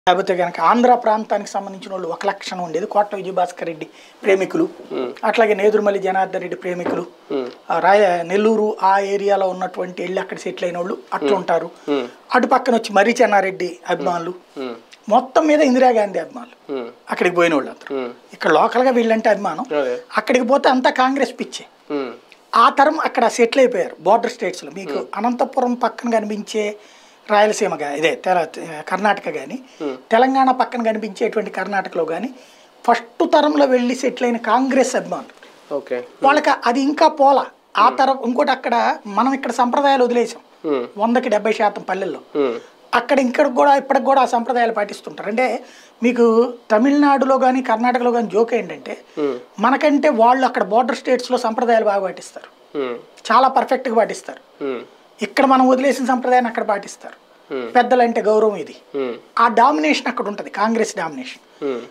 లేకపోతే కనుక ఆంధ్ర ప్రాంతానికి సంబంధించిన వాళ్ళు ఒక లక్షణం ఉండేది కోట్ల విజయభాస్కర్ రెడ్డి ప్రేమికులు అట్లాగే నేదురుమల్లి జనార్దన్ రెడ్డి ప్రేమికులు ఆ రాయ నెల్లూరు ఆ ఏరియాలో ఉన్నటువంటి వెళ్ళి అక్కడ సెటిల్ అయిన వాళ్ళు అట్లా ఉంటారు అటు పక్కన వచ్చి మర్రి చెన్నారెడ్డి అభిమానులు మొత్తం మీద ఇందిరాగాంధీ అభిమానులు అక్కడికి పోయిన వాళ్ళు అందరూ ఇక్కడ లోకల్గా వీళ్ళంటే అభిమానం అదే. అక్కడికి పోతే అంతా కాంగ్రెస్ పిచ్చే ఆ తరం అక్కడ సెటిల్ అయిపోయారు బార్డర్ స్టేట్స్లో మీకు అనంతపురం పక్కన కనిపించే రాయలసీమ గా ఇదే తెల కర్ణాటక కానీ తెలంగాణ పక్కన కనిపించేటువంటి కర్ణాటకలో కానీ ఫస్ట్ తరంలో వెళ్ళి సెటిల్ అయిన కాంగ్రెస్ అభిమానులు ఓకే వాళ్ళకి అది ఇంకా పోలా ఆ తరం ఇంకోటి అక్కడ మనం ఇక్కడ సంప్రదాయాలు వదిలేసాం వందకి డెబ్బై శాతం పల్లెల్లో అక్కడ ఇక్కడ కూడా ఇప్పటికి కూడా ఆ సంప్రదాయాలు పాటిస్తుంటారు అంటే మీకు తమిళనాడులో కానీ కర్ణాటకలో కానీ జోక్ ఏంటంటే మనకంటే వాళ్ళు అక్కడ బార్డర్ స్టేట్స్లో సంప్రదాయాలు బాగా పాటిస్తారు చాలా పర్ఫెక్ట్గా పాటిస్తారు ఇక్కడ మనం వదిలేసిన సంప్రదాయాన్ని అక్కడ పాటిస్తారు పెద్దలంటే గౌరవం ఇది ఆ డామినేషన్ అక్కడ ఉంటుంది కాంగ్రెస్ డామినేషన్